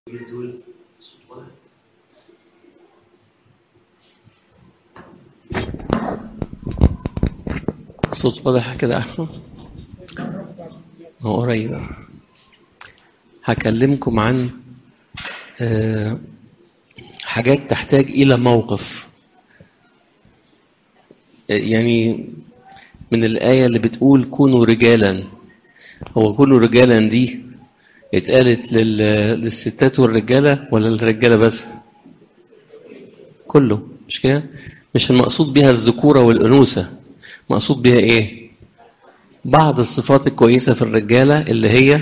دول صوت واضح كده يا احمد هو قريب هكلمكم عن آه، حاجات تحتاج الى موقف آه، يعني من الآية اللي بتقول كونوا رجالا هو كونوا رجالا دي اتقالت لل- للستات والرجالة ولا للرجالة بس كله مش كده مش المقصود بها الذكورة والأنوثة مقصود بها ايه بعض الصفات الكويسة في الرجالة اللي هي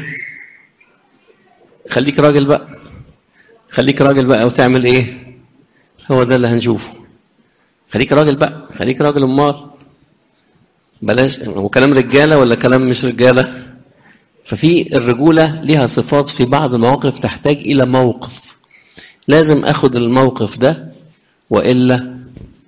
خليك راجل بقى خليك راجل بقى وتعمل ايه هو ده اللي هنشوفه خليك راجل بقى خليك راجل امال بلاش هو كلام رجاله ولا كلام مش رجاله ففي الرجوله ليها صفات في بعض المواقف تحتاج الى موقف لازم اخد الموقف ده والا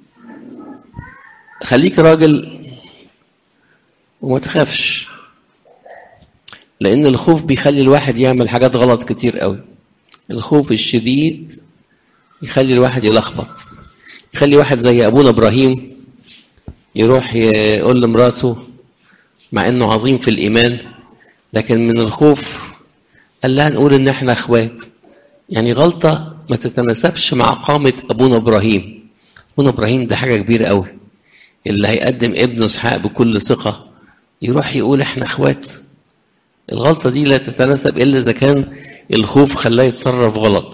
خليك راجل وما تخافش لان الخوف بيخلي الواحد يعمل حاجات غلط كتير قوي الخوف الشديد يخلي الواحد يلخبط يخلي واحد زي ابونا ابراهيم يروح يقول لمراته مع انه عظيم في الايمان لكن من الخوف قال لها نقول ان احنا اخوات يعني غلطه ما تتناسبش مع قامه ابونا ابراهيم ابونا ابراهيم ده حاجه كبيره قوي اللي هيقدم ابنه اسحاق بكل ثقه يروح يقول احنا اخوات الغلطه دي لا تتناسب الا اذا كان الخوف خلاه يتصرف غلط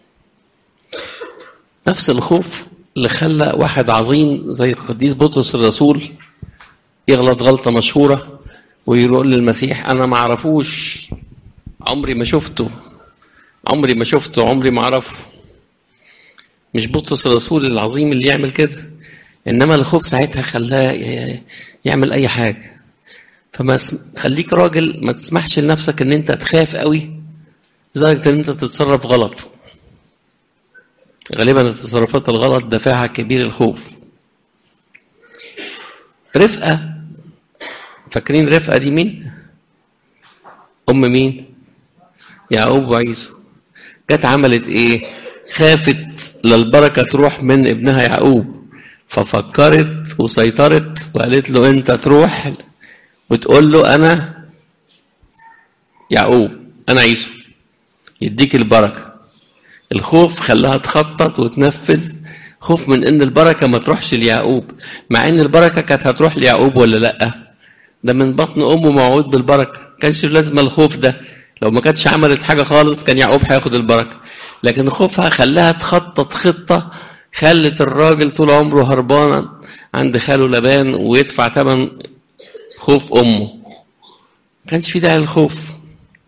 نفس الخوف اللي خلى واحد عظيم زي القديس بطرس الرسول يغلط غلطة مشهورة ويقول للمسيح أنا ما أعرفوش عمري ما شفته عمري ما شفته عمري ما أعرفه مش بطرس الرسول العظيم اللي يعمل كده إنما الخوف ساعتها خلاه ي- يعمل أي حاجة فما اس- خليك راجل ما تسمحش لنفسك إن أنت تخاف قوي لدرجة إن أنت تتصرف غلط غالبا التصرفات الغلط دافعها كبير الخوف رفقة فاكرين رفقة دي مين؟ أم مين؟ يعقوب وعيسو جت عملت إيه؟ خافت للبركة تروح من ابنها يعقوب ففكرت وسيطرت وقالت له أنت تروح وتقول له أنا يعقوب أنا عيسو يديك البركة الخوف خلاها تخطط وتنفذ خوف من ان البركه ما تروحش ليعقوب مع ان البركه كانت هتروح ليعقوب ولا لا ده من بطن امه موعود بالبركه كانش لازمه الخوف ده لو ما كانتش عملت حاجه خالص كان يعقوب هياخد البركه لكن خوفها خلاها تخطط خطه خلت الراجل طول عمره هربان عند خاله لبان ويدفع ثمن خوف امه ما كانش في داعي للخوف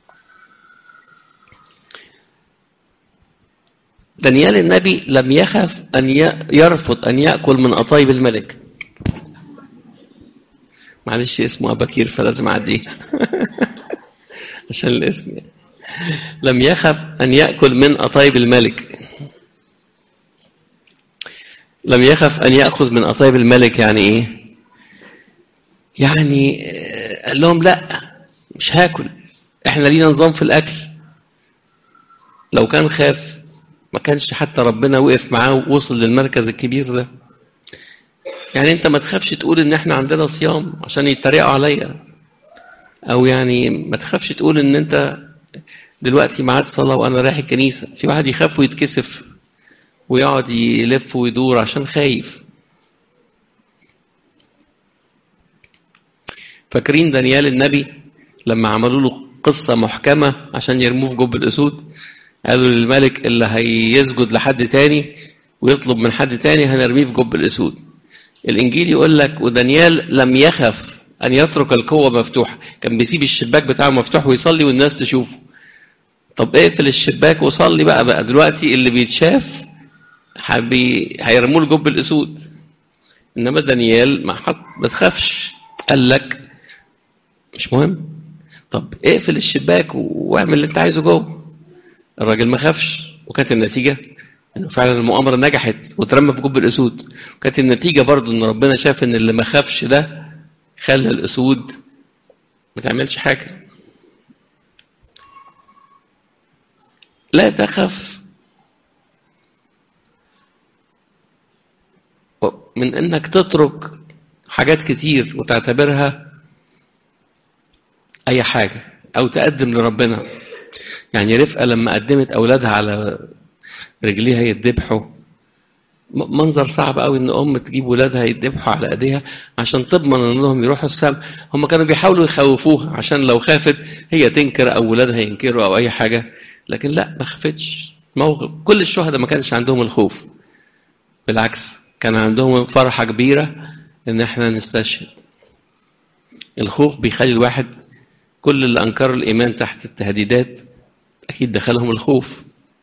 دانيال النبي لم يخف أن ي- يرفض أن يأكل من قطايب الملك معلش اسمه أباكير فلازم أعديه عشان الاسم يعني. لم يخف أن يأكل من قطايب الملك لم يخف أن يأخذ من قطايب الملك يعني إيه يعني آه، قال لهم لا مش هاكل احنا لينا نظام في الأكل لو كان خاف ما كانش حتى ربنا وقف معاه ووصل للمركز الكبير ده يعني انت ما تخافش تقول ان احنا عندنا صيام عشان يتريقوا عليا او يعني ما تخافش تقول ان انت دلوقتي ميعاد صلاه وانا رايح الكنيسه في واحد يخاف ويتكسف ويقعد يلف ويدور عشان خايف فاكرين دانيال النبي لما عملوا له قصه محكمه عشان يرموه في جب الاسود قالوا للملك اللي هيسجد لحد تاني ويطلب من حد تاني هنرميه في جب الاسود الانجيل يقول لك ودانيال لم يخف ان يترك القوه مفتوحه كان بيسيب الشباك بتاعه مفتوح ويصلي والناس تشوفه طب اقفل الشباك وصلي بقى بقى دلوقتي اللي بيتشاف حبي هيرموه لجب الاسود انما دانيال ما حط ما تخافش قال لك مش مهم طب اقفل الشباك واعمل اللي انت عايزه جوه الراجل ما خافش وكانت النتيجة انه فعلا المؤامرة نجحت واترمى في جب الاسود وكانت النتيجة برضو ان ربنا شاف ان اللي ما خافش ده خلى الاسود ما تعملش حاجة لا تخف من انك تترك حاجات كتير وتعتبرها اي حاجه او تقدم لربنا يعني رفقه لما قدمت اولادها على رجليها يتذبحوا منظر صعب قوي ان ام تجيب ولادها يتذبحوا على ايديها عشان تضمن انهم يروحوا السما هم كانوا بيحاولوا يخوفوها عشان لو خافت هي تنكر او ولادها ينكروا او اي حاجه لكن لا ما خافتش موقف كل الشهداء ما كانش عندهم الخوف بالعكس كان عندهم فرحه كبيره ان احنا نستشهد الخوف بيخلي الواحد كل اللي انكروا الايمان تحت التهديدات اكيد دخلهم الخوف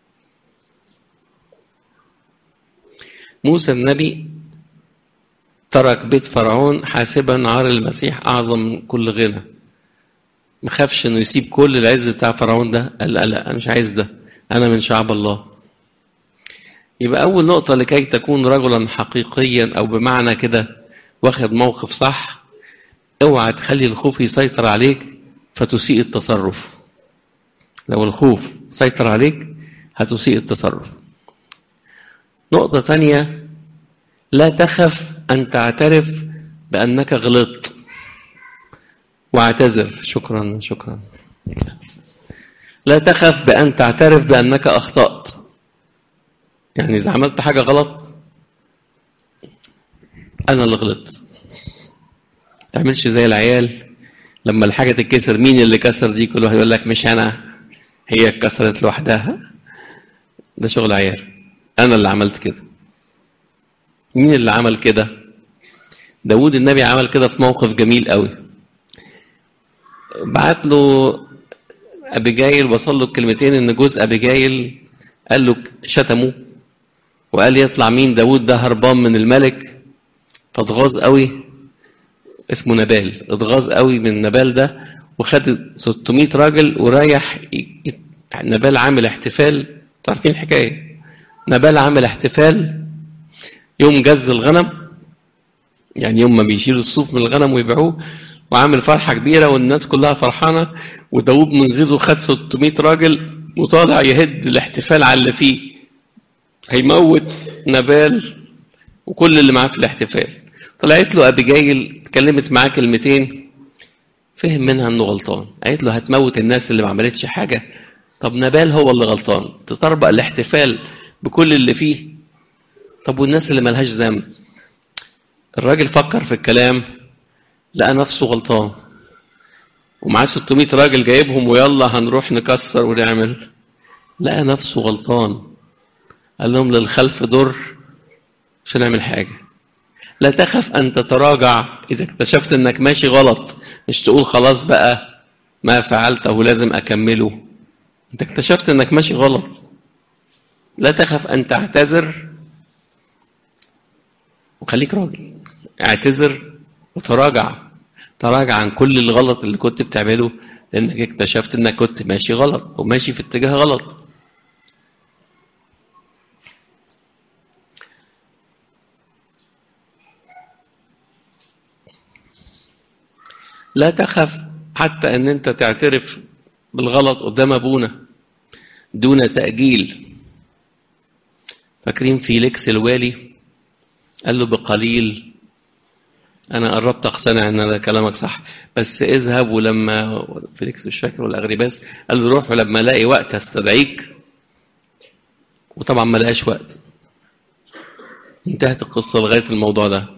موسى النبي ترك بيت فرعون حاسبا عار المسيح اعظم من كل غنى ما خافش انه يسيب كل العز بتاع فرعون ده قال لا لا انا مش عايز ده انا من شعب الله يبقى اول نقطه لكي تكون رجلا حقيقيا او بمعنى كده واخد موقف صح اوعى تخلي الخوف يسيطر عليك فتسيء التصرف لو الخوف سيطر عليك هتسيء التصرف نقطة تانية لا تخف أن تعترف بأنك غلطت واعتذر شكرا شكرا لا تخف بأن تعترف بأنك أخطأت يعني إذا عملت حاجة غلط أنا اللي غلطت تعملش زي العيال لما الحاجة تتكسر مين اللي كسر دي كل واحد يقول لك مش أنا هي اتكسرت لوحدها ده شغل عيال أنا اللي عملت كده مين اللي عمل كده داود النبي عمل كده في موقف جميل قوي بعت له أبيجايل وصل له الكلمتين إن جوز أبيجايل قال له شتمه وقال يطلع مين داود ده هربان من الملك فاتغاظ قوي اسمه نبال اتغاظ قوي من نبال ده وخد 600 راجل ورايح نبال عامل احتفال عارفين الحكايه نبال عامل احتفال يوم جز الغنم يعني يوم ما بيشيلوا الصوف من الغنم ويبيعوه وعامل فرحه كبيره والناس كلها فرحانه وداود من غيظه خد 600 راجل وطالع يهد الاحتفال على اللي فيه هيموت نبال وكل اللي معاه في الاحتفال طلعت له ابيجايل اتكلمت معاه كلمتين فهم منها انه غلطان قالت له هتموت الناس اللي ما عملتش حاجه طب نبال هو اللي غلطان تطربق الاحتفال بكل اللي فيه طب والناس اللي ملهاش ذنب الراجل فكر في الكلام لقى نفسه غلطان ومعاه 600 راجل جايبهم ويلا هنروح نكسر ونعمل لقى نفسه غلطان قال لهم للخلف ضر مش هنعمل حاجه لا تخف ان تتراجع اذا اكتشفت انك ماشي غلط مش تقول خلاص بقى ما فعلته لازم اكمله انت اكتشفت انك ماشي غلط لا تخف ان تعتذر وخليك راجل اعتذر وتراجع تراجع عن كل الغلط اللي كنت بتعمله لانك اكتشفت انك كنت ماشي غلط وماشي في اتجاه غلط لا تخف حتى ان انت تعترف بالغلط قدام ابونا دون تأجيل فاكرين فيليكس الوالي قال له بقليل انا قربت اقتنع ان ده كلامك صح بس اذهب ولما فيليكس مش فاكر ولا اغريباس قال له روح ولما الاقي وقت استدعيك وطبعا ما لقاش وقت انتهت القصه لغايه الموضوع ده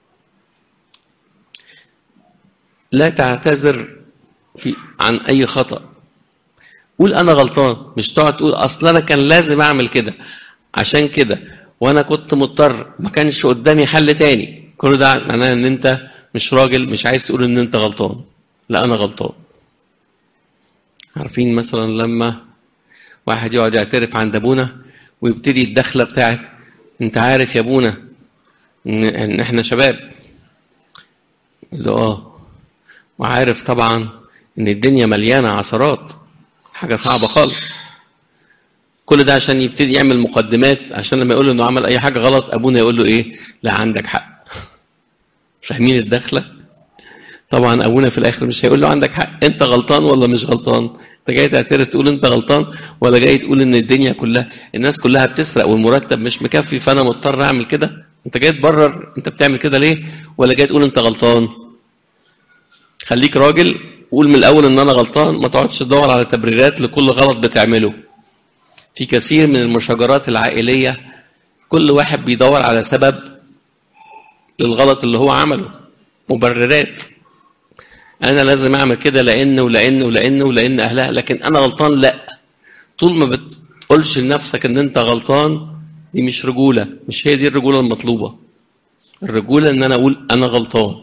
لا تعتذر في عن اي خطا قول انا غلطان مش تقعد تقول اصل انا كان لازم اعمل كده عشان كده وانا كنت مضطر ما كانش قدامي حل تاني كل ده معناه ان انت مش راجل مش عايز تقول ان انت غلطان لا انا غلطان عارفين مثلا لما واحد يقعد يعترف عند ابونا ويبتدي الدخله بتاعت انت عارف يا ابونا ان احنا شباب اللي اه وعارف طبعا ان الدنيا مليانه عثرات حاجه صعبه خالص كل ده عشان يبتدي يعمل مقدمات عشان لما يقول له انه عمل اي حاجه غلط ابونا يقول له ايه لا عندك حق فاهمين الدخله طبعا ابونا في الاخر مش هيقول له عندك حق انت غلطان ولا مش غلطان انت جاي تعترف تقول انت غلطان ولا جاي تقول ان الدنيا كلها الناس كلها بتسرق والمرتب مش مكفي فانا مضطر اعمل كده انت جاي تبرر انت بتعمل كده ليه ولا جاي تقول انت غلطان خليك راجل قول من الاول ان انا غلطان ما تقعدش تدور على تبريرات لكل غلط بتعمله في كثير من المشاجرات العائليه كل واحد بيدور على سبب للغلط اللي هو عمله مبررات انا لازم اعمل كده لان ولان ولان ولان اهلها لكن انا غلطان لا طول ما بتقولش لنفسك ان انت غلطان دي مش رجوله مش هي دي الرجوله المطلوبه الرجوله ان انا اقول انا غلطان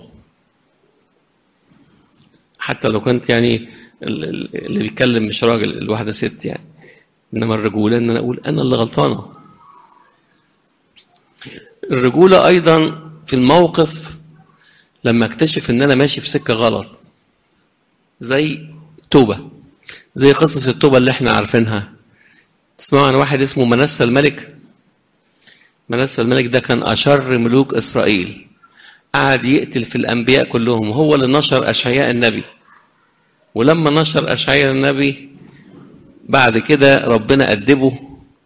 حتى لو كنت يعني اللي بيتكلم مش راجل الواحده ست يعني انما الرجوله ان انا اقول انا اللي غلطانه الرجوله ايضا في الموقف لما اكتشف ان انا ماشي في سكه غلط زي توبه زي قصص التوبه اللي احنا عارفينها تسمعوا عن واحد اسمه منسى الملك منسى الملك ده كان اشر ملوك اسرائيل قعد يقتل في الانبياء كلهم هو اللي نشر اشعياء النبي ولما نشر اشعياء النبي بعد كده ربنا أدبه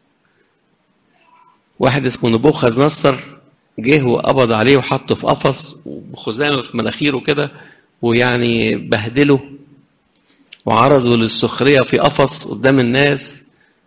واحد اسمه نبوخذ نصر جه وقبض عليه وحطه في قفص وخزامه في مناخيره كده ويعني بهدله وعرضه للسخريه في قفص قدام الناس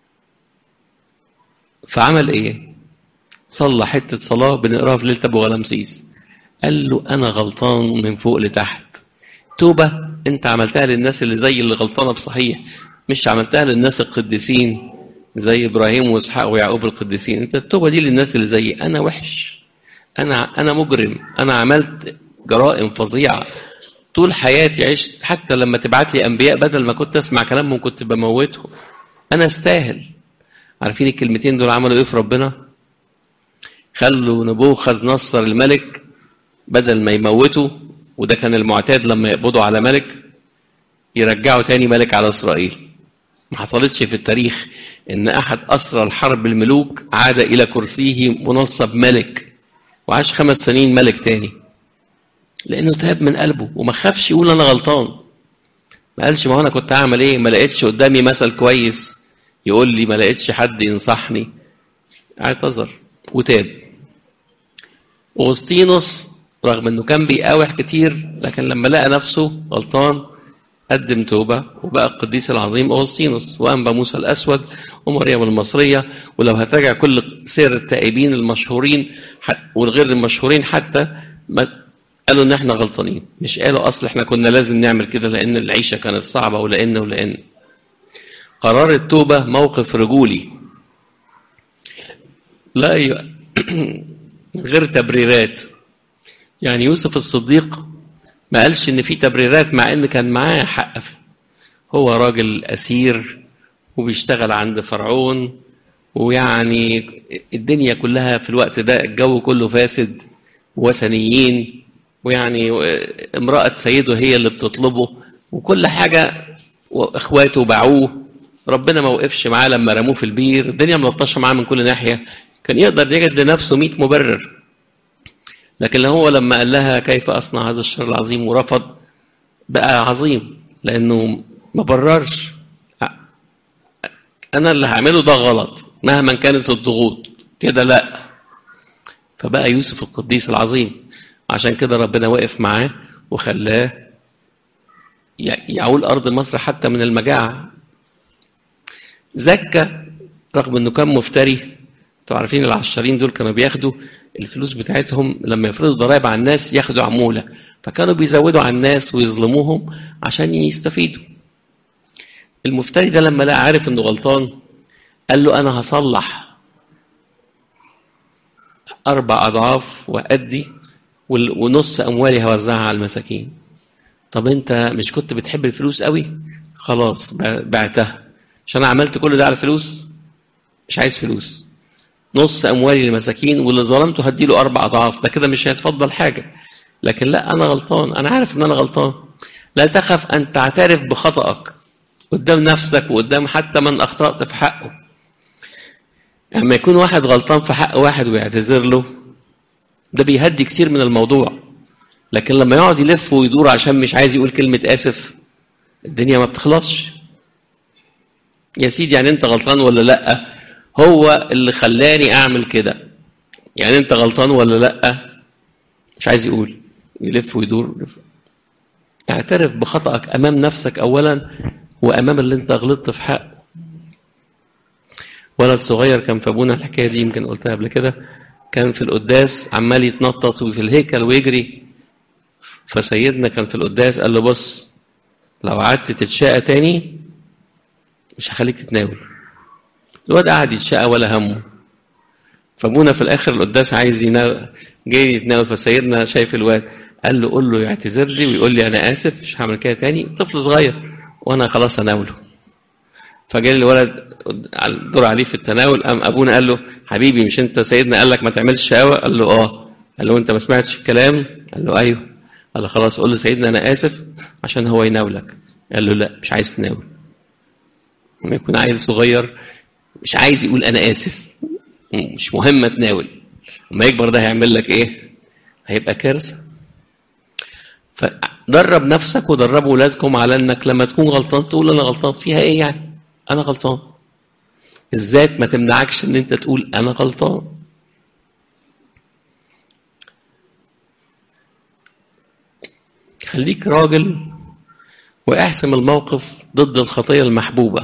فعمل ايه؟ صلى حته صلاه بنقراها في ليله ابو غلامسيس قال له انا غلطان من فوق لتحت توبه انت عملتها للناس اللي زي اللي غلطانه بصحيح مش عملتها للناس القديسين زي ابراهيم واسحاق ويعقوب القديسين انت التوبه دي للناس اللي زي انا وحش انا انا مجرم انا عملت جرائم فظيعه طول حياتي عشت حتى لما تبعت لي انبياء بدل ما كنت اسمع كلامهم كنت بموتهم انا استاهل عارفين الكلمتين دول عملوا ايه في ربنا خلوا نبوخذ نصر الملك بدل ما يموته وده كان المعتاد لما يقبضوا على ملك يرجعوا تاني ملك على اسرائيل ما حصلتش في التاريخ ان احد اسرى الحرب الملوك عاد الى كرسيه منصب ملك وعاش خمس سنين ملك تاني لانه تاب من قلبه وما خافش يقول انا غلطان ما قالش ما هو انا كنت هعمل ايه ما لقيتش قدامي مثل كويس يقول لي ما لقيتش حد ينصحني اعتذر وتاب اغسطينوس رغم انه كان بيقاوح كتير لكن لما لقى نفسه غلطان قدم توبة وبقى القديس العظيم أغسطينوس وأنبا موسى الأسود ومريم المصرية ولو هتراجع كل سير التائبين المشهورين والغير المشهورين حتى ما قالوا إن إحنا غلطانين مش قالوا أصل إحنا كنا لازم نعمل كده لأن العيشة كانت صعبة ولأن ولأن قرار التوبة موقف رجولي لا ي... غير تبريرات يعني يوسف الصديق ما قالش ان في تبريرات مع ان كان معاه حق هو راجل اسير وبيشتغل عند فرعون ويعني الدنيا كلها في الوقت ده الجو كله فاسد وثنيين ويعني امرأة سيده هي اللي بتطلبه وكل حاجة واخواته باعوه ربنا ما وقفش معاه لما رموه في البير الدنيا ملطشه معاه من كل ناحيه كان يقدر يجد لنفسه 100 مبرر لكن هو لما قال لها كيف أصنع هذا الشر العظيم ورفض بقى عظيم لأنه ما بررش أنا اللي هعمله ده غلط مهما كانت الضغوط كده لا فبقى يوسف القديس العظيم عشان كده ربنا وقف معاه وخلاه يعول أرض مصر حتى من المجاعة زكى رغم أنه كان مفتري انتوا عارفين العشارين دول كانوا بياخدوا الفلوس بتاعتهم لما يفرضوا ضرائب على الناس ياخدوا عمولة فكانوا بيزودوا على الناس ويظلموهم عشان يستفيدوا المفتري ده لما لقى عارف انه غلطان قال له انا هصلح اربع اضعاف وادي ونص اموالي هوزعها على المساكين طب انت مش كنت بتحب الفلوس قوي خلاص بعتها عشان انا عملت كل ده على الفلوس مش عايز فلوس نص اموالي للمساكين واللي ظلمته هديله اربع اضعاف ده كده مش هيتفضل حاجه لكن لا انا غلطان انا عارف ان انا غلطان لا تخف ان تعترف بخطأك قدام نفسك وقدام حتى من اخطأت في حقه لما يكون واحد غلطان في حق واحد ويعتذر له ده بيهدي كتير من الموضوع لكن لما يقعد يلف ويدور عشان مش عايز يقول كلمة آسف الدنيا ما بتخلصش يا سيدي يعني انت غلطان ولا لا هو اللي خلاني اعمل كده يعني انت غلطان ولا لا مش عايز يقول يلف ويدور يلف. اعترف بخطأك امام نفسك اولا وامام اللي انت غلطت في حقه ولد صغير كان في ابونا الحكايه دي يمكن قلتها قبل كده كان في القداس عمال يتنطط في الهيكل ويجري فسيدنا كان في القداس قال له بص لو قعدت تتشاقى تاني مش هخليك تتناول الواد قعد يتشاقى ولا همه فابونا في الاخر القداس عايز يناول جاي يتناول فسيدنا شايف الواد قال له قول له يعتذر لي ويقول لي انا اسف مش هعمل كده تاني طفل صغير وانا خلاص هناوله فجاء الولد على الدور عليه في التناول قام ابونا قال له حبيبي مش انت سيدنا قال لك ما تعملش شهوه قال له اه قال له انت ما سمعتش الكلام قال له ايوه قال له خلاص قول له سيدنا انا اسف عشان هو يناولك قال له لا مش عايز تناول لما يكون عيل صغير مش عايز يقول انا اسف مش مهم اتناول لما يكبر ده هيعمل لك ايه هيبقى كارثه فدرب نفسك ودربوا ولادكم على انك لما تكون غلطان تقول انا غلطان فيها ايه يعني انا غلطان الذات ما تمنعكش ان انت تقول انا غلطان خليك راجل واحسم الموقف ضد الخطيه المحبوبه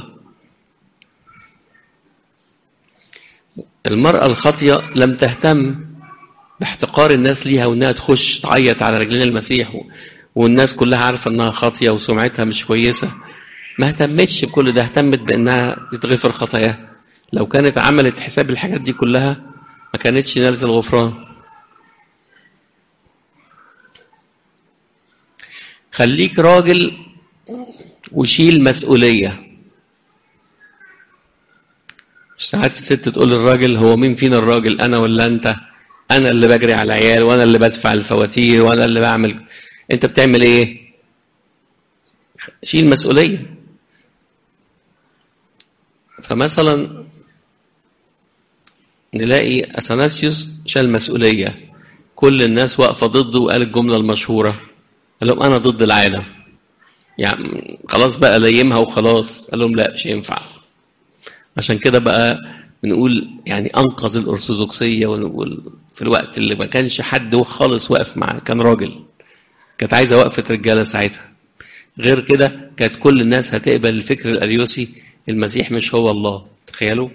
المراه الخاطيه لم تهتم باحتقار الناس ليها وانها تخش تعيط على رجلين المسيح والناس كلها عارفه انها خاطيه وسمعتها مش كويسه ما اهتمتش بكل ده اهتمت بانها تتغفر خطاياها لو كانت عملت حساب الحاجات دي كلها ما كانتش نالت الغفران خليك راجل وشيل مسؤولية ساعات الست تقول للراجل هو مين فينا الراجل أنا ولا أنت أنا اللي بجري على العيال وأنا اللي بدفع الفواتير وأنا اللي بعمل أنت بتعمل إيه شيل مسؤولية فمثلا نلاقي أثناسيوس شال مسؤولية كل الناس واقفة ضده وقال الجملة المشهورة قال لهم أنا ضد العالم يعني خلاص بقى ليمها وخلاص قال لهم لا مش ينفع عشان كده بقى بنقول يعني أنقذ الأرثوذكسية في الوقت اللي ما كانش حد خالص واقف معاه كان راجل كانت عايزة وقفة رجالة ساعتها غير كده كانت كل الناس هتقبل الفكر الأريوسي المسيح مش هو الله تخيلوا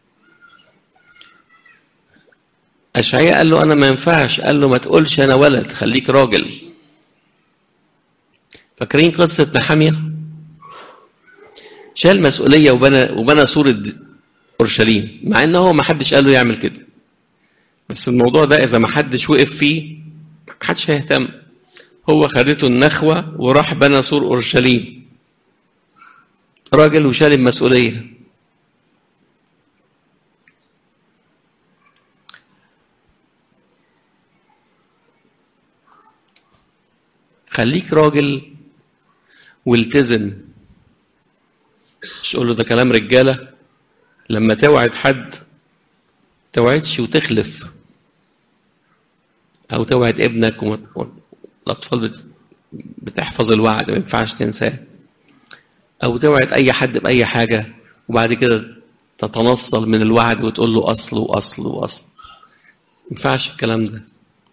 أشعياء قال له أنا ما ينفعش قال له ما تقولش أنا ولد خليك راجل فاكرين قصة نحامية شال مسؤولية وبنى وبنى سورة أورشليم مع إن هو ما حدش قال له يعمل كده بس الموضوع ده إذا ما حدش وقف فيه ما حدش هيهتم هو خدته النخوة وراح بنى سور أورشليم راجل وشال المسؤولية خليك راجل والتزم مش تقول له ده كلام رجالة لما توعد حد توعدش وتخلف أو توعد ابنك والأطفال بتحفظ الوعد ما ينفعش تنساه أو توعد أي حد بأي حاجة وبعد كده تتنصل من الوعد وتقول له أصل وأصل وأصل ما ينفعش الكلام ده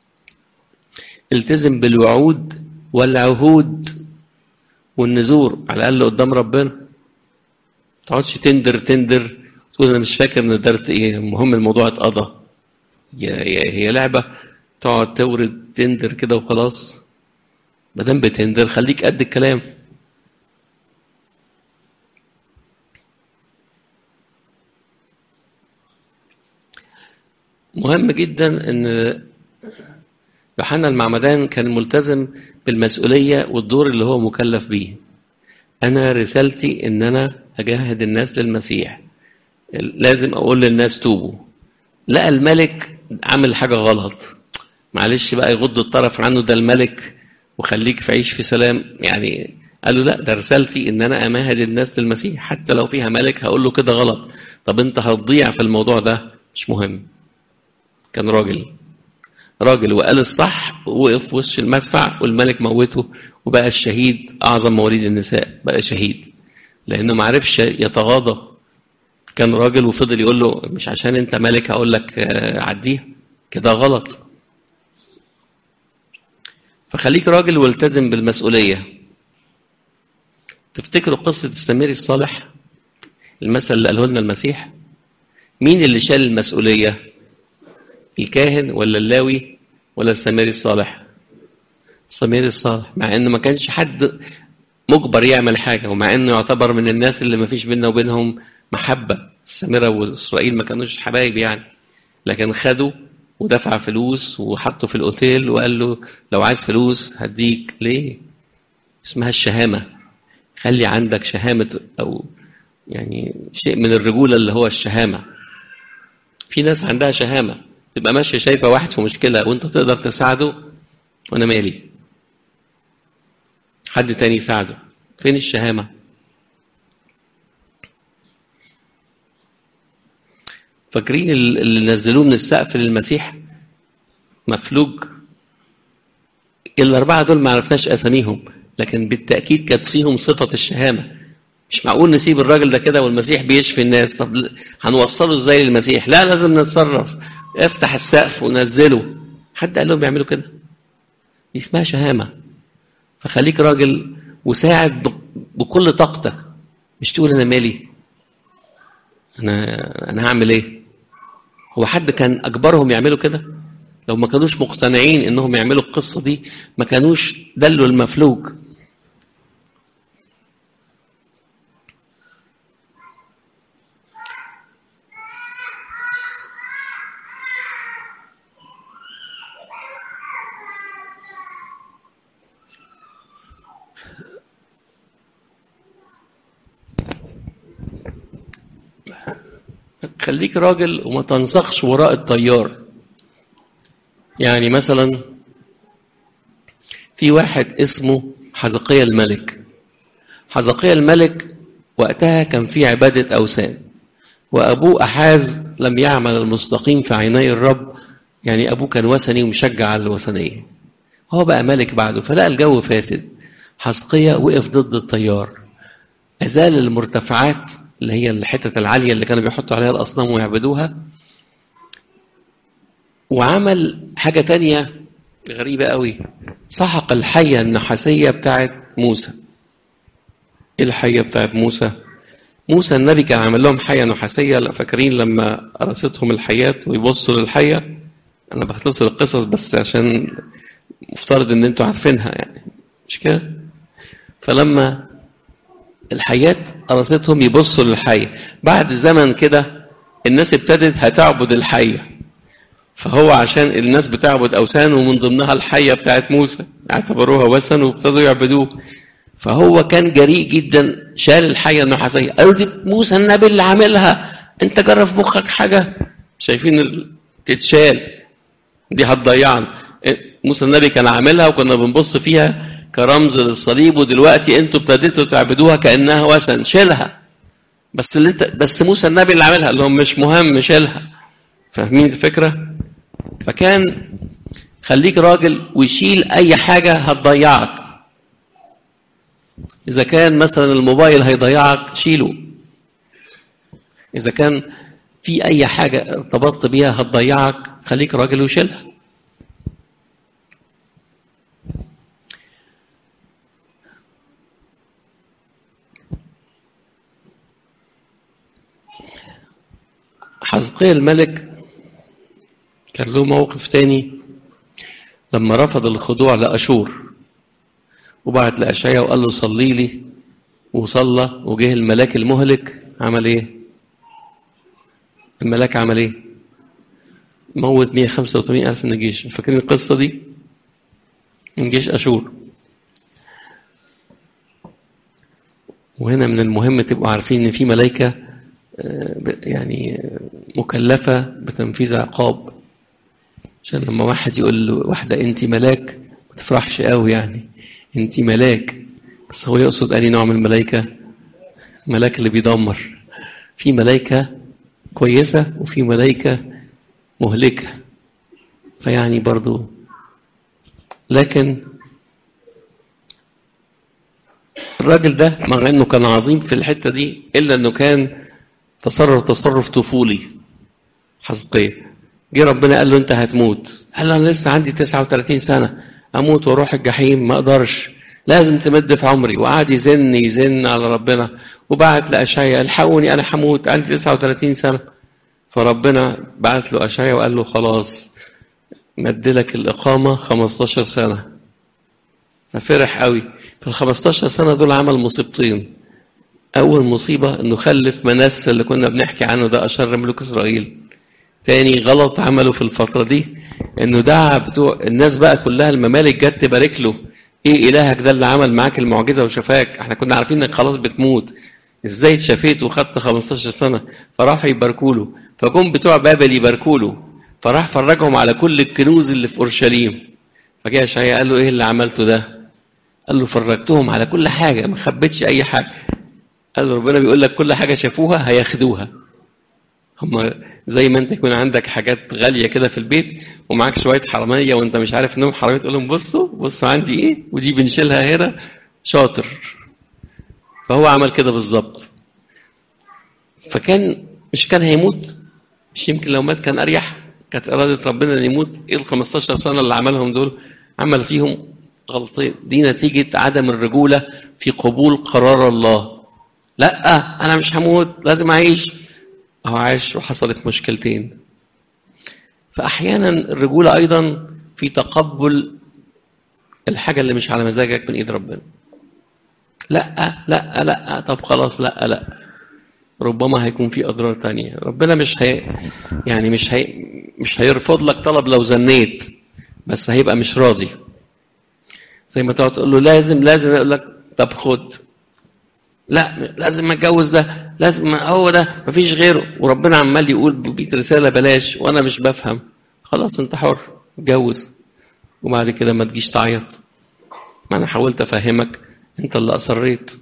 التزم بالوعود والعهود والنذور على الأقل قدام ربنا ما تقعدش تندر تندر تقول أنا مش فاكر ندرت إيه المهم الموضوع اتقضى هي لعبة تقعد تورد تندر كده وخلاص ما دام بتندر خليك قد الكلام مهم جدا ان يوحنا المعمدان كان ملتزم بالمسؤولية والدور اللي هو مكلف بيه أنا رسالتي إن أنا أجاهد الناس للمسيح لازم أقول للناس توبوا لقى الملك عامل حاجة غلط معلش بقى يغض الطرف عنه ده الملك وخليك في عيش في سلام يعني قال له لا ده رسالتي ان انا امهد الناس للمسيح حتى لو فيها ملك هقول له كده غلط طب انت هتضيع في الموضوع ده مش مهم كان راجل راجل وقال الصح ووقف في وش المدفع والملك موته وبقى الشهيد اعظم مواليد النساء بقى شهيد لانه ما عرفش يتغاضى كان راجل وفضل يقول له مش عشان انت ملك هقول لك عديها كده غلط فخليك راجل والتزم بالمسؤولية تفتكروا قصة السميري الصالح المثل اللي قاله لنا المسيح مين اللي شال المسؤولية الكاهن ولا اللاوي ولا السميري الصالح السميري الصالح مع انه ما كانش حد مجبر يعمل حاجة ومع انه يعتبر من الناس اللي ما فيش بيننا وبينهم محبة السامرة وإسرائيل ما كانوش حبايب يعني لكن خدوا ودفع فلوس وحطه في الأوتيل وقال له لو عايز فلوس هديك ليه اسمها الشهامة خلي عندك شهامة أو يعني شيء من الرجولة اللي هو الشهامة في ناس عندها شهامة تبقى ماشية شايفة واحد في مشكلة وانت تقدر تساعده وانا مالي حد تاني يساعده فين الشهامة فاكرين اللي نزلوه من السقف للمسيح مفلوج الأربعة دول ما عرفناش أساميهم لكن بالتأكيد كانت فيهم صفة الشهامة مش معقول نسيب الراجل ده كده والمسيح بيشفي الناس طب هنوصله ازاي للمسيح لا لازم نتصرف افتح السقف ونزله حد قال لهم يعملوا كده دي اسمها شهامة فخليك راجل وساعد بكل طاقتك مش تقول انا مالي انا انا هعمل ايه هو حد كان اجبرهم يعملوا كده لو ما كانوش مقتنعين انهم يعملوا القصه دي ما كانوش دلوا المفلوج خليك راجل وما تنسخش وراء التيار يعني مثلا في واحد اسمه حزقية الملك حزقية الملك وقتها كان في عبادة أوثان وأبوه أحاز لم يعمل المستقيم في عيني الرب يعني أبوه كان وثني ومشجع على الوثنية هو بقى ملك بعده فلقى الجو فاسد حزقية وقف ضد التيار أزال المرتفعات اللي هي الحتة العالية اللي كانوا بيحطوا عليها الأصنام ويعبدوها وعمل حاجة تانية غريبة قوي سحق الحية النحاسية بتاعت موسى ايه الحية بتاعت موسى موسى النبي كان عامل لهم حية نحاسية فاكرين لما قرصتهم الحيات ويبصوا للحية أنا بختصر القصص بس عشان مفترض إن أنتوا عارفينها يعني مش كده فلما الحيات قرصتهم يبصوا للحية بعد زمن كده الناس ابتدت هتعبد الحية فهو عشان الناس بتعبد أوثان ومن ضمنها الحية بتاعت موسى اعتبروها وثن وابتدوا يعبدوه فهو كان جريء جدا شال الحية النحاسية قالوا دي موسى النبي اللي عاملها انت جرى في مخك حاجة شايفين تتشال دي هتضيعنا موسى النبي كان عاملها وكنا بنبص فيها كرمز للصليب ودلوقتي انتوا ابتديتوا تعبدوها كانها وثن شيلها بس اللي انت بس موسى النبي اللي عاملها اللي هم مش مهم شيلها فاهمين الفكره فكان خليك راجل وشيل اي حاجه هتضيعك اذا كان مثلا الموبايل هيضيعك شيله اذا كان في اي حاجه ارتبطت بيها هتضيعك خليك راجل وشيلها حزقية الملك كان له موقف تاني لما رفض الخضوع لأشور وبعت لأشعيا وقال له صلي لي وصلى وجه الملاك المهلك عمل ايه الملاك عمل ايه موت 185 ألف من الجيش فاكرين القصة دي من جيش أشور وهنا من المهم تبقوا عارفين ان في ملائكه يعني مكلفة بتنفيذ عقاب عشان لما واحد يقول له واحدة أنت ملاك ما تفرحش قوي يعني أنت ملاك بس هو يقصد أي نوع من الملائكة الملاك اللي بيدمر في ملائكة كويسة وفي ملائكة مهلكة فيعني برضو لكن الراجل ده مع انه كان عظيم في الحته دي الا انه كان تصرف تصرف طفولي حزقية جه ربنا قال له انت هتموت قال له انا لسه عندي 39 سنة اموت واروح الجحيم ما اقدرش لازم تمد في عمري وقعد يزن يزن على ربنا وبعت لأشعيا الحقوني انا هموت عندي 39 سنة فربنا بعت له أشعيا وقال له خلاص مد لك الإقامة 15 سنة ففرح قوي في ال 15 سنة دول عمل مصيبتين أول مصيبة إنه خلف منس اللي كنا بنحكي عنه ده أشر ملوك إسرائيل تاني غلط عمله في الفترة دي إنه دعا بتوع الناس بقى كلها الممالك جت تبارك له إيه إلهك ده اللي عمل معاك المعجزة وشفاك إحنا كنا عارفين إنك خلاص بتموت إزاي اتشفيت وخدت 15 سنة فراحوا يباركوا له فجم بتوع بابل يباركوا له فراح فرجهم على كل الكنوز اللي في أورشليم فجاء شيء قال له إيه اللي عملته ده قال له فرجتهم على كل حاجة ما خبيتش أي حاجة قال له ربنا بيقول لك كل حاجة شافوها هياخدوها هم زي ما انت يكون عندك حاجات غالية كده في البيت ومعاك شوية حرامية وانت مش عارف انهم حرامية تقول لهم بصوا بصوا عندي ايه ودي بنشيلها هنا شاطر فهو عمل كده بالظبط فكان مش كان هيموت مش يمكن لو مات كان اريح كانت اراده ربنا ان يموت ايه ال 15 سنه اللي عملهم دول عمل فيهم غلطين دي نتيجه عدم الرجوله في قبول قرار الله لا انا مش هموت لازم اعيش اهو عايش وحصلت مشكلتين فاحيانا الرجوله ايضا في تقبل الحاجه اللي مش على مزاجك من ايد ربنا لا لا لا طب خلاص لا لا ربما هيكون في اضرار تانية ربنا مش هي يعني مش هي مش هيرفض لك طلب لو زنيت بس هيبقى مش راضي زي ما تقعد تقول له لازم لازم يقول لك طب خد لا لازم اتجوز ده لازم هو ده مفيش غيره وربنا عمال يقول بيك رساله بلاش وانا مش بفهم خلاص انت حر اتجوز وبعد كده ما تجيش تعيط ما انا حاولت افهمك انت اللي اصريت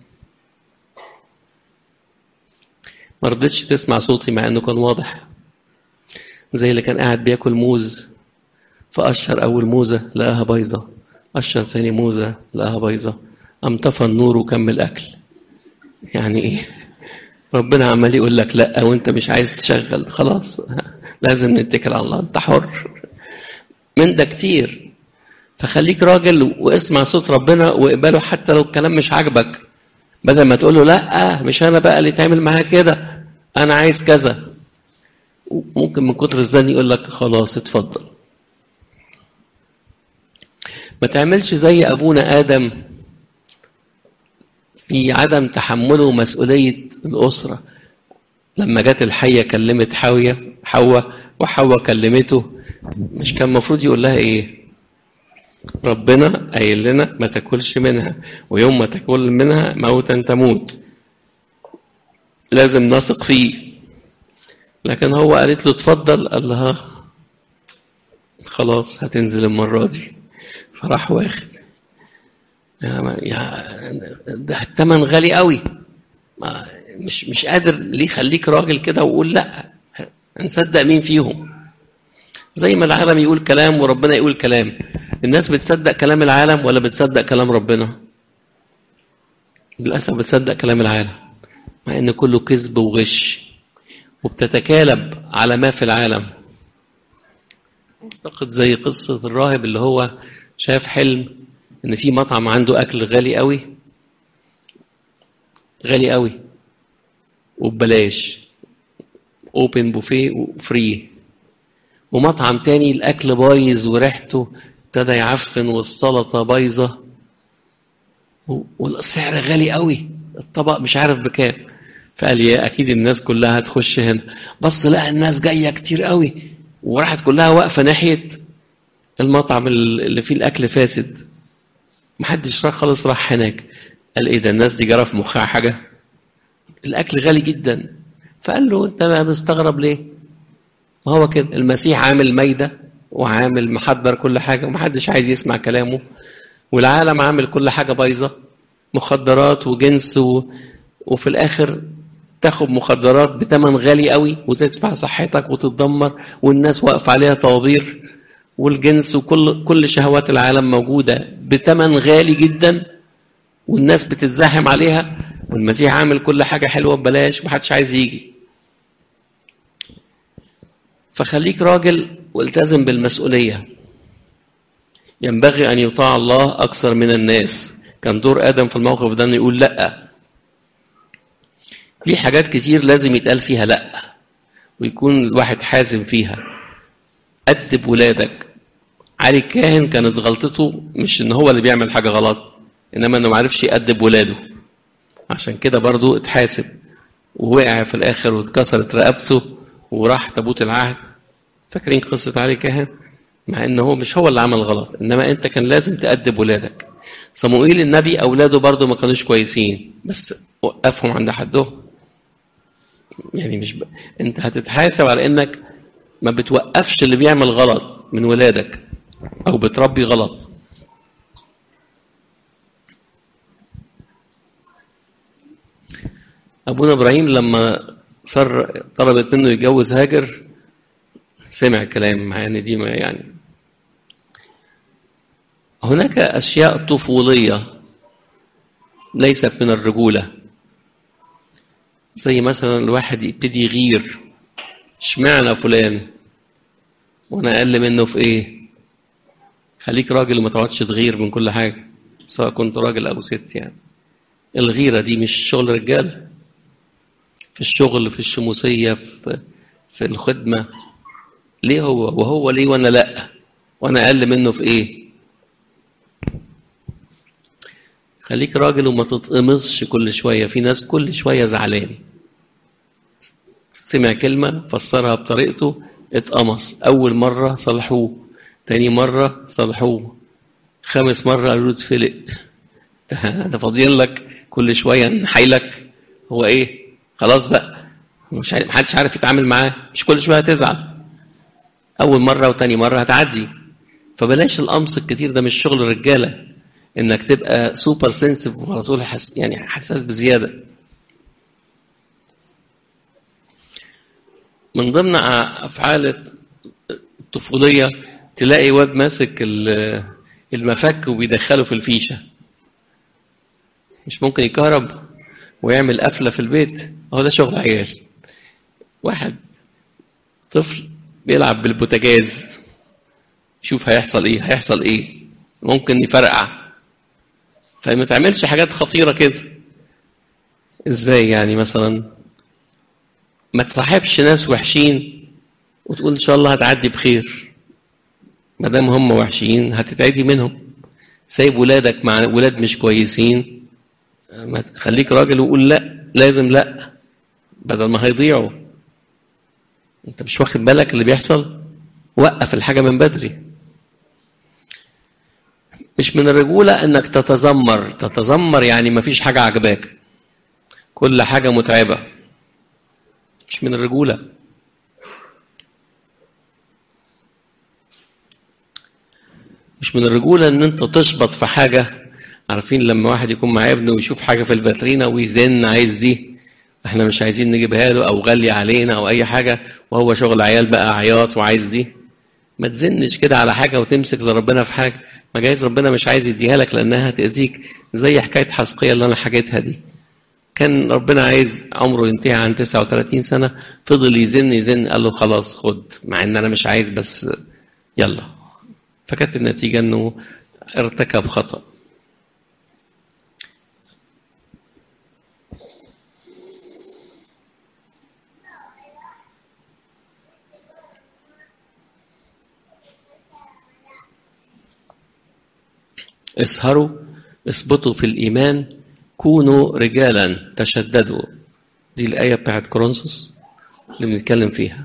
ما رضيتش تسمع صوتي مع انه كان واضح زي اللي كان قاعد بياكل موز فقشر اول موزه لقاها بايظه قشر ثاني موزه لقاها بايظه قام طفى النور وكمل اكل يعني ايه ربنا عمال يقول لك لا وانت مش عايز تشغل خلاص لازم نتكل على الله انت حر من ده كتير فخليك راجل واسمع صوت ربنا واقبله حتى لو الكلام مش عاجبك بدل ما تقول له لا مش انا بقى اللي تعمل معايا كده انا عايز كذا ممكن من كتر الزن يقول لك خلاص اتفضل ما تعملش زي ابونا ادم في عدم تحمله مسؤوليه الاسره لما جت الحيه كلمت حاويه حواء وحواء كلمته مش كان المفروض يقول لها ايه ربنا قايل لنا ما تاكلش منها ويوم ما تاكل منها موتا تموت لازم نثق فيه لكن هو قالت له اتفضل قال لها خلاص هتنزل المرة دي فراح واخد يا يا ده الثمن غالي قوي ما مش مش قادر ليه خليك راجل كده وقول لا هنصدق مين فيهم زي ما العالم يقول كلام وربنا يقول كلام الناس بتصدق كلام العالم ولا بتصدق كلام ربنا للأسف بتصدق كلام العالم مع ان كله كذب وغش وبتتكالب على ما في العالم اعتقد زي قصة الراهب اللي هو شاف حلم ان في مطعم عنده اكل غالي قوي غالي قوي وببلاش اوبن بوفيه وفري ومطعم تاني الاكل بايظ وريحته ابتدى يعفن والسلطه بايظه والسعر غالي قوي الطبق مش عارف بكام فقال يا اكيد الناس كلها هتخش هنا بص لقى الناس جايه كتير قوي وراحت كلها واقفه ناحيه المطعم اللي فيه الاكل فاسد محدش راح خالص راح هناك قال ايه ده الناس دي جرى في مخها حاجه الاكل غالي جدا فقال له انت مستغرب ليه ما هو كده المسيح عامل مايده وعامل محضر كل حاجه ومحدش عايز يسمع كلامه والعالم عامل كل حاجه بايظه مخدرات وجنس و... وفي الاخر تاخد مخدرات بتمن غالي قوي وتدفع صحتك وتتدمر والناس واقفه عليها طوابير والجنس وكل كل شهوات العالم موجوده بتمن غالي جدا والناس بتتزاحم عليها والمسيح عامل كل حاجه حلوه ببلاش محدش عايز يجي فخليك راجل والتزم بالمسؤولية ينبغي أن يطاع الله أكثر من الناس كان دور آدم في الموقف ده أنه يقول لأ في حاجات كتير لازم يتقال فيها لأ ويكون الواحد حازم فيها أدب ولادك علي الكاهن كانت غلطته مش ان هو اللي بيعمل حاجة غلط انما انه معرفش يأدب ولاده عشان كده برضو اتحاسب ووقع في الاخر واتكسرت رقبته وراح تابوت العهد فاكرين قصة علي كاهن مع ان هو مش هو اللي عمل غلط انما انت كان لازم تأدب ولادك صموئيل النبي اولاده برضو ما كانوش كويسين بس وقفهم عند حدهم يعني مش ب... انت هتتحاسب على انك ما بتوقفش اللي بيعمل غلط من ولادك او بتربي غلط ابونا ابراهيم لما صر طلبت منه يتجوز هاجر سمع كلام مع ان دي ما يعني هناك اشياء طفوليه ليست من الرجوله زي مثلا الواحد يبتدي يغير اشمعنى فلان وانا اقل منه في ايه خليك راجل وما تقعدش تغير من كل حاجه سواء كنت راجل او ست يعني الغيره دي مش شغل رجال في الشغل في الشموسيه في في الخدمه ليه هو وهو ليه وانا لا وانا اقل منه في ايه خليك راجل وما تتقمصش كل شويه في ناس كل شويه زعلان سمع كلمه فسرها بطريقته اتقمص اول مره صلحوه تاني مره صلحوه خامس مره قالوا له اتفلق ده فاضيين لك كل شويه نحايلك هو ايه خلاص بقى مش محدش عارف يتعامل معاه مش كل شويه هتزعل اول مره وتاني مره هتعدي فبلاش القمص الكتير ده مش شغل الرجاله انك تبقى سوبر سنسيف وعلى طول حس يعني حساس بزياده من ضمن افعال الطفوليه تلاقي واد ماسك المفك وبيدخله في الفيشه مش ممكن يكهرب ويعمل قفله في البيت هو ده شغل عيال واحد طفل بيلعب بالبوتاجاز شوف هيحصل ايه هيحصل ايه ممكن يفرقع فما تعملش حاجات خطيره كده ازاي يعني مثلا ما تصاحبش ناس وحشين وتقول ان شاء الله هتعدي بخير ما دام هم وحشين هتتعدي منهم سايب ولادك مع ولاد مش كويسين ما خليك راجل وقول لا لازم لا بدل ما هيضيعوا انت مش واخد بالك اللي بيحصل وقف الحاجه من بدري مش من الرجوله انك تتذمر تتذمر يعني ما فيش حاجه عجباك كل حاجه متعبه مش من الرجوله مش من الرجوله ان انت تشبط في حاجه عارفين لما واحد يكون معاه ابنه ويشوف حاجه في الباترينا ويزن عايز دي احنا مش عايزين نجيبها له او غاليه علينا او اي حاجه وهو شغل عيال بقى عياط وعايز دي ما تزنش كده على حاجه وتمسك لربنا في حاجه ما جايز ربنا مش عايز يديها لك لانها هتاذيك زي حكايه حسقيه اللي انا حكيتها دي كان ربنا عايز عمره ينتهي عن 39 سنه فضل يزن يزن قال له خلاص خد مع ان انا مش عايز بس يلا فكانت النتيجه انه ارتكب خطأ اسهروا اثبتوا في الإيمان كونوا رجالا تشددوا دي الآية بتاعت كورنثوس اللي بنتكلم فيها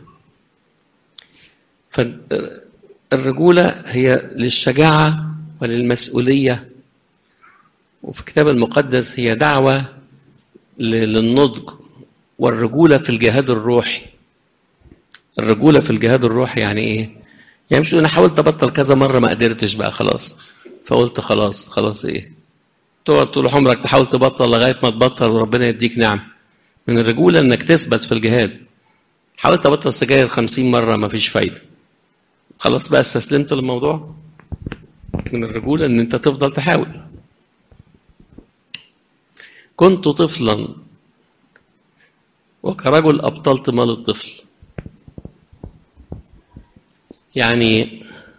فالرجولة هي للشجاعة وللمسؤولية وفي الكتاب المقدس هي دعوة للنضج والرجولة في الجهاد الروحي الرجولة في الجهاد الروحي يعني ايه؟ يعني مش انا حاولت ابطل كذا مرة ما قدرتش بقى خلاص فقلت خلاص خلاص ايه تقعد طول عمرك تحاول تبطل لغايه ما تبطل وربنا يديك نعم من الرجوله انك تثبت في الجهاد حاولت ابطل سجاير خمسين مره ما فيش فايده خلاص بقى استسلمت للموضوع من الرجوله ان انت تفضل تحاول كنت طفلا وكرجل ابطلت مال الطفل يعني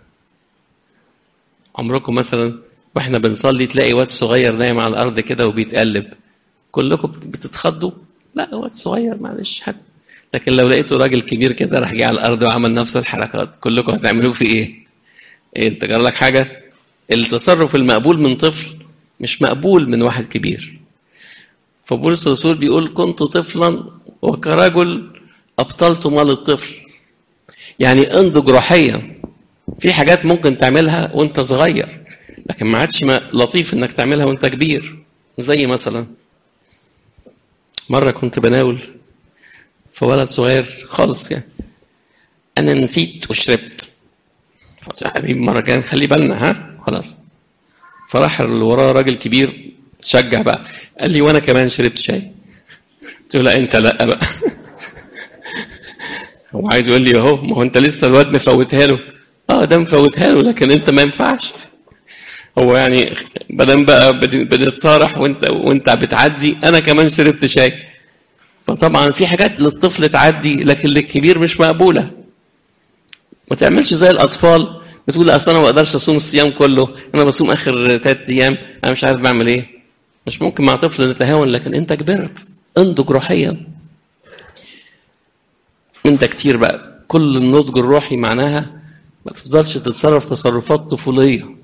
عمركم مثلا واحنا بنصلي تلاقي واد صغير نايم على الارض كده وبيتقلب كلكم بتتخضوا لا واد صغير معلش حد لكن لو لقيته راجل كبير كده راح جه على الارض وعمل نفس الحركات كلكم هتعملوه في ايه؟ إيه انت جرى لك حاجه؟ التصرف المقبول من طفل مش مقبول من واحد كبير. فبولس الرسول بيقول كنت طفلا وكرجل ابطلت مال الطفل. يعني انضج روحيا في حاجات ممكن تعملها وانت صغير لكن ما عادش لطيف انك تعملها وانت كبير زي مثلا مره كنت بناول فولد صغير خالص يعني انا نسيت وشربت فقلت يا حبيبي مره كان خلي بالنا ها خلاص فراح اللي وراه راجل كبير شجع بقى قال لي وانا كمان شربت شاي قلت له لا انت لا بقى هو عايز يقول لي اهو ما هو انت لسه الواد مفوتها له اه ده مفوتها له لكن انت ما ينفعش هو يعني بدل بقى بنتصارح وانت وانت بتعدي انا كمان شربت شاي فطبعا في حاجات للطفل تعدي لكن للكبير مش مقبوله ما تعملش زي الاطفال بتقول اصل انا ما اقدرش اصوم الصيام كله انا بصوم اخر ثلاث ايام انا مش عارف بعمل ايه مش ممكن مع طفل نتهاون لكن انت كبرت انضج روحيا انت كتير بقى كل النضج الروحي معناها ما تفضلش تتصرف تصرفات طفوليه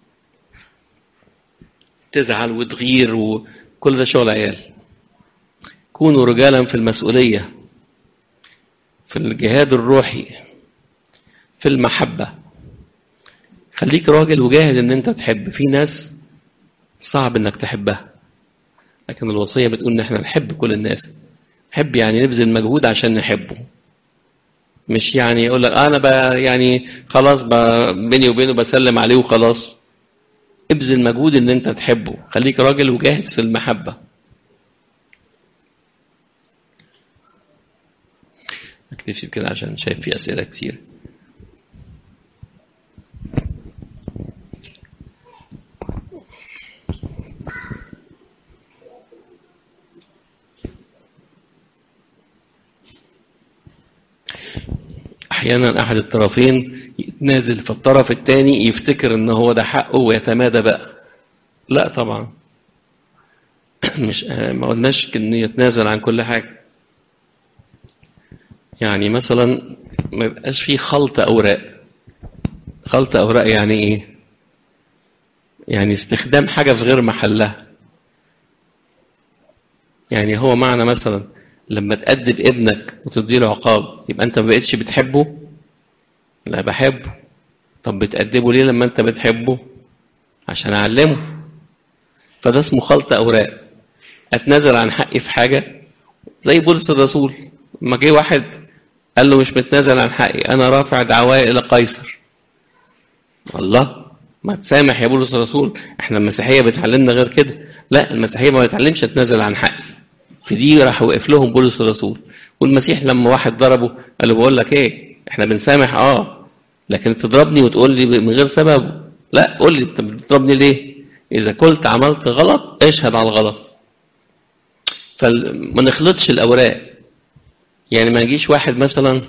تزعل وتغير وكل ده شغل عيال كونوا رجالا في المسؤوليه في الجهاد الروحي في المحبه خليك راجل وجاهد ان انت تحب في ناس صعب انك تحبها لكن الوصيه بتقول ان احنا نحب كل الناس نحب يعني نبذل مجهود عشان نحبه مش يعني يقول لك انا بقى يعني خلاص بقى بيني وبينه بسلم عليه وخلاص ابذل مجهود ان انت تحبه خليك راجل وجاهد في المحبه اكتفي بكده عشان شايف في اسئله كتير احيانا احد الطرفين يتنازل في الطرف الثاني يفتكر ان هو ده حقه ويتمادى بقى لا طبعا مش ما قلناش انه يتنازل عن كل حاجه يعني مثلا ما يبقاش في خلط اوراق خلط اوراق يعني ايه يعني استخدام حاجه في غير محلها يعني هو معنى مثلا لما تأدب ابنك وتديله عقاب يبقى انت ما بقتش بتحبه لا بحبه طب بتأدبه ليه لما انت بتحبه عشان اعلمه فده اسمه خلط اوراق اتنازل عن حقي في حاجه زي بولس الرسول لما جه واحد قال له مش متنازل عن حقي انا رافع دعواي الى قيصر الله ما تسامح يا بولس الرسول احنا المسيحيه بتعلمنا غير كده لا المسيحيه ما بتعلمش اتنازل عن حقي في دي راح وقف لهم بولس الرسول والمسيح لما واحد ضربه قال له بقول لك ايه احنا بنسامح اه لكن تضربني وتقول لي من غير سبب لا قول لي انت بتضربني ليه اذا قلت عملت غلط اشهد على الغلط فما نخلطش الاوراق يعني ما يجيش واحد مثلا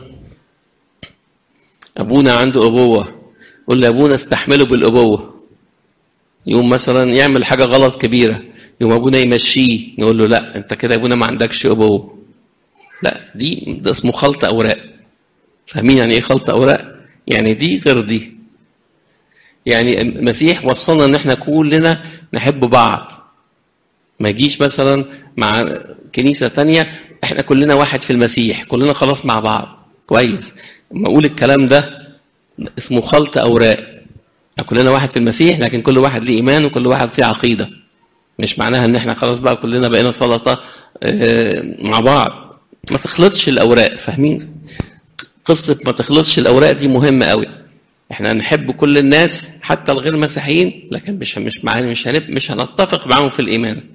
ابونا عنده ابوه قول له ابونا استحمله بالابوه يقوم مثلا يعمل حاجه غلط كبيره يقوم ابونا يمشيه نقول له لا انت كده ابونا ما عندكش ابوه لا دي ده اسمه خلط اوراق فاهمين يعني ايه خلط اوراق يعني دي غير دي يعني المسيح وصلنا ان احنا كلنا نحب بعض ما يجيش مثلا مع كنيسة تانية احنا كلنا واحد في المسيح كلنا خلاص مع بعض كويس لما اقول الكلام ده اسمه خلط اوراق كلنا واحد في المسيح لكن كل واحد ليه ايمان وكل واحد فيه عقيده مش معناها ان احنا خلاص بقى كلنا بقينا سلطه مع بعض ما تخلطش الاوراق فاهمين قصه ما تخلطش الاوراق دي مهمه قوي احنا نحب كل الناس حتى الغير مسيحيين لكن مش مش معانا مش هنب مش هنتفق معاهم في الايمان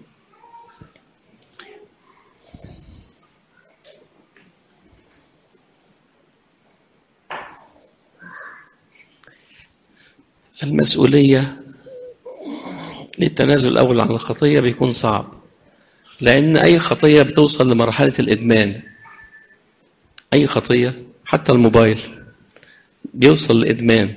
المسؤوليه للتنازل الأول عن الخطية بيكون صعب لأن أي خطية بتوصل لمرحلة الإدمان أي خطية حتى الموبايل بيوصل لإدمان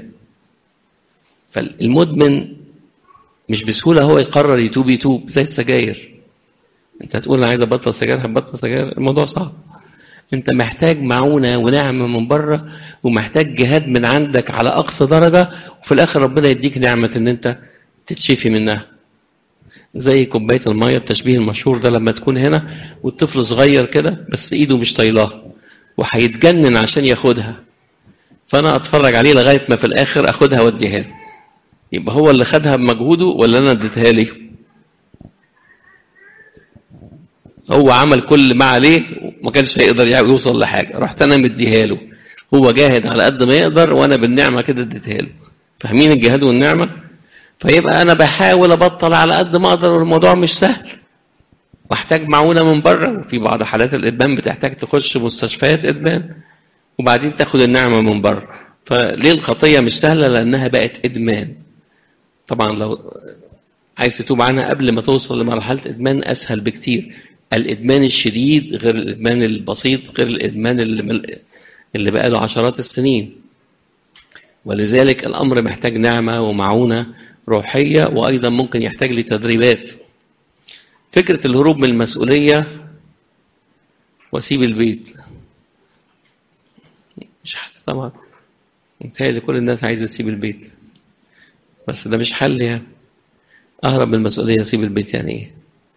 فالمدمن مش بسهولة هو يقرر يتوب يتوب زي السجاير انت هتقول انا عايز ابطل سجاير هبطل سجاير الموضوع صعب انت محتاج معونة ونعمة من بره ومحتاج جهاد من عندك على اقصى درجة وفي الاخر ربنا يديك نعمة ان انت تتشفي منها زي كوباية المية التشبيه المشهور ده لما تكون هنا والطفل صغير كده بس ايده مش طايلاه وهيتجنن عشان ياخدها فانا اتفرج عليه لغاية ما في الاخر اخدها واديها له يبقى هو اللي خدها بمجهوده ولا انا اديتها لي هو عمل كل ما عليه وما كانش هيقدر يوصل لحاجه رحت انا مديها له هو جاهد على قد ما يقدر وانا بالنعمه كده اديتها له فاهمين الجهاد والنعمه فيبقى انا بحاول ابطل على قد ما اقدر والموضوع مش سهل واحتاج معونه من بره وفي بعض حالات الادمان بتحتاج تخش مستشفيات ادمان وبعدين تاخد النعمه من بره فليه الخطيه مش سهله لانها بقت ادمان طبعا لو عايز تتوب عنها قبل ما توصل لمرحله ادمان اسهل بكتير الادمان الشديد غير الادمان البسيط غير الادمان اللي اللي بقى له عشرات السنين ولذلك الامر محتاج نعمه ومعونه روحيه وايضا ممكن يحتاج لتدريبات فكره الهروب من المسؤوليه واسيب البيت مش حل طبعا متهيألي كل الناس عايزه تسيب البيت بس ده مش حل يعني اهرب من المسؤوليه اسيب البيت يعني ايه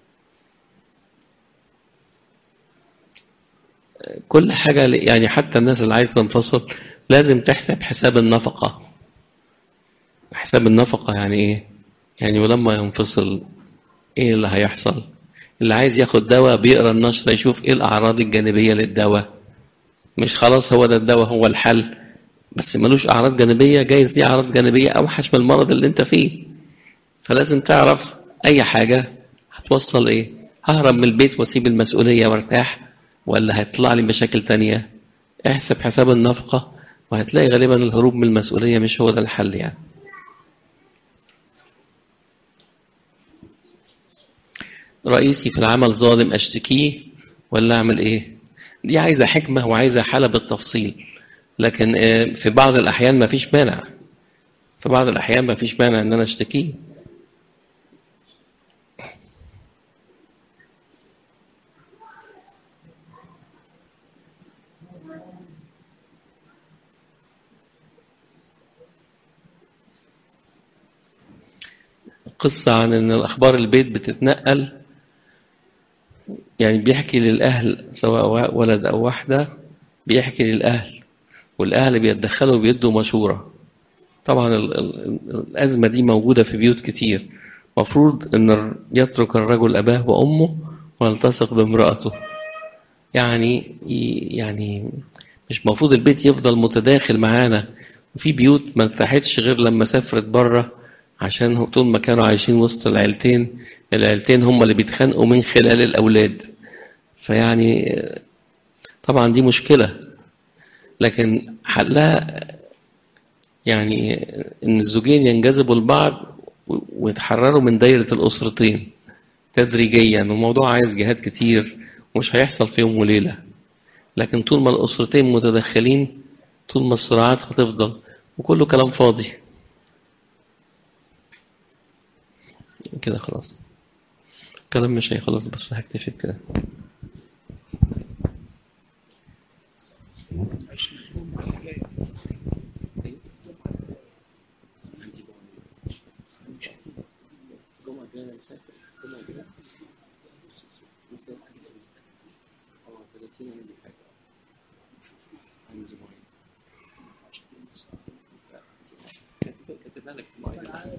كل حاجة يعني حتى الناس اللي عايزة تنفصل لازم تحسب حساب النفقة حساب النفقة يعني ايه يعني ولما ينفصل ايه اللي هيحصل اللي عايز ياخد دواء بيقرا النشرة يشوف ايه الاعراض الجانبية للدواء مش خلاص هو ده الدواء هو الحل بس ملوش اعراض جانبية جايز ليه اعراض جانبية اوحش من المرض اللي انت فيه فلازم تعرف اي حاجة هتوصل ايه ههرب من البيت واسيب المسؤولية وارتاح ولا هيطلع لي مشاكل تانية احسب حساب النفقة وهتلاقي غالبا الهروب من المسؤولية مش هو ده الحل يعني رئيسي في العمل ظالم اشتكيه ولا اعمل ايه دي عايزة حكمة وعايزة حالة بالتفصيل لكن في بعض الأحيان ما فيش مانع في بعض الأحيان ما فيش مانع إن أنا أشتكيه قصة عن إن الأخبار البيت بتتنقل يعني بيحكي للأهل سواء ولد أو واحدة بيحكي للأهل والأهل بيتدخلوا وبيدوا مشورة طبعا ال ال الأزمة دي موجودة في بيوت كتير مفروض أن يترك الرجل أباه وأمه ويلتصق بامرأته يعني يعني مش مفروض البيت يفضل متداخل معانا وفي بيوت ما ارتاحتش غير لما سافرت بره عشان طول ما كانوا عايشين وسط العيلتين العيلتين هم اللي بيتخانقوا من خلال الأولاد فيعني طبعا دي مشكلة لكن حلها يعني ان الزوجين ينجذبوا لبعض ويتحرروا من دايرة الأسرتين تدريجيا والموضوع عايز جهاد كتير ومش هيحصل في يوم وليلة لكن طول ما الأسرتين متدخلين طول ما الصراعات هتفضل وكله كلام فاضي كده خلاص الكلام مش هيخلص بس هكتفي بكده كاتبها لك